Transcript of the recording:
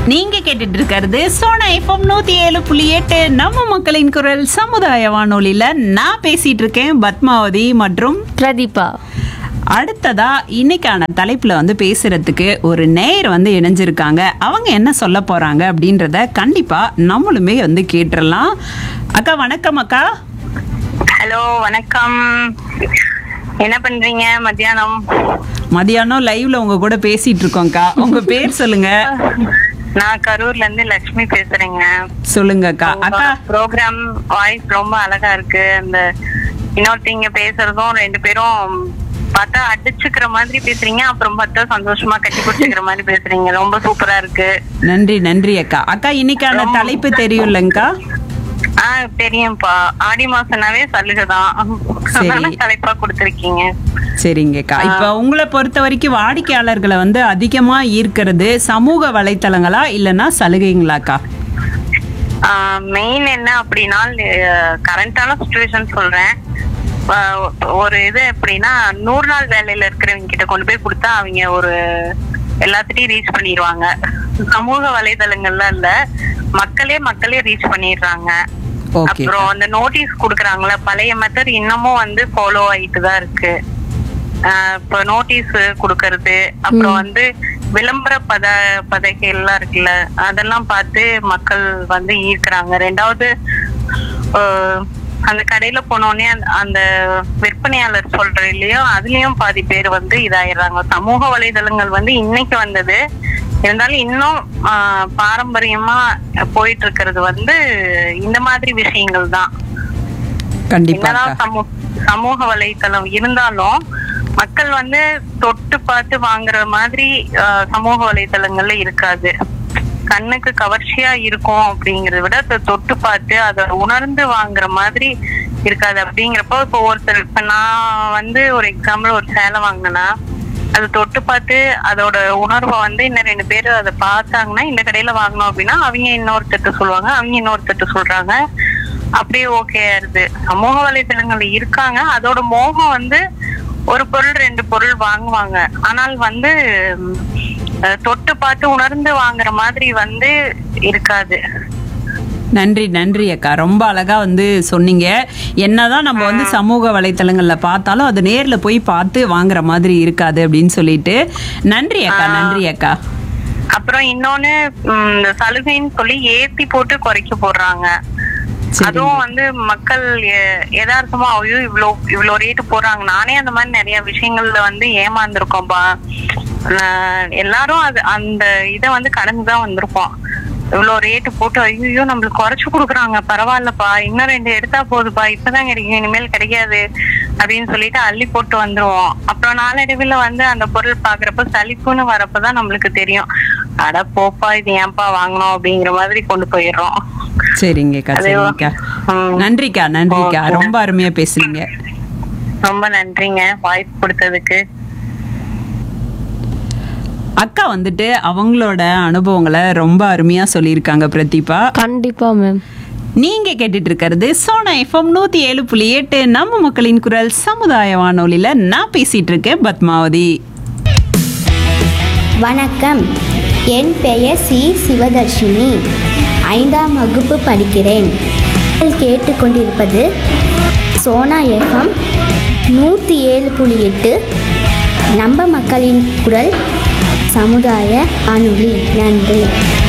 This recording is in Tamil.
நீங்க கேட்டுட்டு இருக்கிறது சோனா எஃப்எம் நூத்தி ஏழு புள்ளி எட்டு நம்ம மக்களின் குரல் சமுதாய வானொலியில நான் பேசிட்டு இருக்கேன் பத்மாவதி மற்றும் பிரதீபா அடுத்ததா இன்னைக்கான தலைப்புல வந்து பேசுறதுக்கு ஒரு நேயர் வந்து இணைஞ்சிருக்காங்க அவங்க என்ன சொல்ல போறாங்க அப்படின்றத கண்டிப்பா நம்மளுமே வந்து கேட்டுறலாம் அக்கா வணக்கம் அக்கா ஹலோ வணக்கம் என்ன பண்றீங்க மத்தியானம் மதியானம் லைவ்ல உங்க கூட பேசிட்டு இருக்கோம்க்கா உங்க பேர் சொல்லுங்க நான் கரூர்ல இருந்து லட்சுமி பேசுறேங்க சொல்லுங்க அக்கா அக்கா ப்ரோக்ராம் வாய்ஸ் ரொம்ப அழகா இருக்கு அந்த இன்னொருத்தங்க பேசுறதும் ரெண்டு பேரும் பார்த்தா அடிச்சுக்கிற மாதிரி பேசுறீங்க அப்புறம் பார்த்தா சந்தோஷமா கட்டி பிடிச்சிக்கிற மாதிரி பேசுறீங்க ரொம்ப சூப்பரா இருக்கு நன்றி நன்றி அக்கா அக்கா இன்னைக்கான தலைப்பு தெரியும்லங்கக்கா ஆ தெரியும்ப்பா ஆடி மாசம்னாவே சலுகைதான் சரி. அதனால தலைப்பா கொடுத்துருக்கீங்க சரிங்கக்கா இப்ப உங்களை பொறுத்த வரைக்கும் வாடிக்கையாளர்களை வந்து அதிகமா ஈர்க்கிறது சமூக வலைத்தளங்களா இல்லைன்னா சலுகைங்களாக்கா மெயின் என்ன அப்படின்னா கரண்டான சுச்சுவேஷன் சொல்றேன் ஆஹ் ஒரு இது எப்படின்னா நூறு நாள் வேலையில இருக்கிறவங்க கிட்ட கொண்டு போய் கொடுத்தா அவங்க ஒரு எல்லாத்திட்டையும் ரீச் பண்ணிடுவாங்க சமூக வலைதளங்கள்ல இல்ல மக்களே மக்களே ரீச் பண்ணிடுறாங்க ஓகே அப்புறம் அந்த நோட்டீஸ் குடுக்குறாங்களா பழைய மெத்தட் இன்னமும் வந்து ஃபாலோ ஆயிட்டு தான் இருக்கு ஆஹ் இப்போ நோட்டீஸ் குடுக்கறது அப்புறம் வந்து விளம்பர பத பதகை எல்லாம் இருக்குல்ல அதெல்லாம் பார்த்து மக்கள் வந்து ஈர்க்கிறாங்க ரெண்டாவது ஆஹ் அந்த கடையில போனோடனே அந்த- அந்த விற்பனையாளர் சொல்ற இல்லையோ அதுலயும் பாதி பேர் வந்து இதாயிடுறாங்க சமூக வலைதளங்கள் வந்து இன்னைக்கு வந்தது இருந்தாலும் இன்னும் ஆஹ் பாரம்பரியமா போயிட்டு இருக்கிறது வந்து இந்த மாதிரி விஷயங்கள் தான் கண்டிப்பாக்கா என்னதான் சமூக சமூக வலைத்தளம் இருந்தாலும் மக்கள் வந்து தொட்டு பார்த்து வாங்குற மாதிரி ஆஹ், சமூக வலைத்தளங்கள்ல இருக்காது கண்ணுக்கு கவர்ச்சியா இருக்கும் அப்படிங்கறத விட அதை தொட்டு பார்த்து அதை உணர்ந்து வாங்குற மாதிரி இருக்காது அப்படிங்கிறப்போ இப்போ ஒருத்தர் இப்ப நான் வந்து ஒரு எக்ஸாம்பிள் ஒரு சேலை வாங்கினேன்னா அதை தொட்டு பார்த்து அதோட உணர்வை வந்து இன்னும் ரெண்டு பேர் அதை பார்த்தாங்கன்னா இந்த கடையில வாங்கணும் அப்படின்னா அவங்க இன்னொருத்தட்டு சொல்லுவாங்க அவங்க இன்னொருத்தட்டு சொல்றாங்க அப்படியே ஓகே ஆயிருது சமூக வலைத்தளங்கள் இருக்காங்க அதோட மோகம் வந்து ஒரு பொருள் ரெண்டு பொருள் வாங்குவாங்க ஆனால் வந்து ம், அஹ், தொட்டு பார்த்து உணர்ந்து வாங்குற மாதிரி வந்து இருக்காது நன்றி நன்றி அக்கா ரொம்ப அழகா வந்து சொன்னீங்க என்னதான் நம்ம வந்து சமூக வலைத்தளங்கள்ல பார்த்தாலும் அது நேர்ல போய் பார்த்து வாங்குற மாதிரி இருக்காது அப்படின்னு சொல்லிட்டு நன்றி அக்கா நன்றி அக்கா அப்புறம் இன்னொன்னு ம், இந்த சலுகைன்னு சொல்லி ஏத்தி போட்டு குறைக்க போடுறாங்க சரி. அதுவும் வந்து மக்கள் எ- யதார்த்தமா ஐயோ இவ்ளோ இவ்ளோ ரேட்டு போடுறாங்க நானே அந்த மாதிரி நிறைய விஷயங்கள்ல வந்து ஏமாந்துருக்கோம்பா நான் எல்லாரும் அது அந்த இதை வந்து கடந்துதான் வந்திருப்போம் இவ்ளோ ரேட்டு போட்டு ஐயோ நம்மளுக்கு குறைச்சு கொடுக்குறாங்க பரவாயில்லப்பா இன்னும் ரெண்டு எடுத்தா போதுப்பா இப்பதான் கிடைக்கும் இனிமேல் கிடைக்காது அப்படின்னு சொல்லிட்டு அள்ளி போட்டு வந்துருவோம் அப்புறம் நாளடைவில் வந்து அந்த பொருள் பாக்குறப்ப சலிப்புன்னு வரப்பதான் நம்மளுக்கு தெரியும் அட போப்பா இது ஏன்பா வாங்கணும் அப்படிங்கிற மாதிரி கொண்டு போயிடுறோம் சரிங்கக்கா அது- சரிங்கக்கா ம். நன்றிக்கா நன்றிக்கா ஓகே. ரொம்ப அருமையா பேசுறீங்க ரொம்ப நன்றிங்க வாய்ப்பு கொடுத்ததுக்கு அக்கா வந்துட்டு அவங்களோட அனுபவங்களை ரொம்ப அருமையா சொல்லியிருக்காங்க பிரதீபா கண்டிப்பா மேம் நீங்க கேட்டுட்டு இருக்கிறது சோனா எஃப்எம் நூத்தி ஏழு புள்ளி எட்டு நம்ம மக்களின் குரல் சமுதாய வானொலியில நான் பேசிட்டு இருக்கேன் பத்மாவதி வணக்கம் என் பெயர் சி சிவதர்ஷினி ஐந்தாம் வகுப்பு படிக்கிறேன் நீங்கள் கேட்டுக்கொண்டிருப்பது சோனா எஃப்எம் நூற்றி ஏழு புள்ளி எட்டு நம்ம மக்களின் குரல் சமுதாய வானொலி நன்றி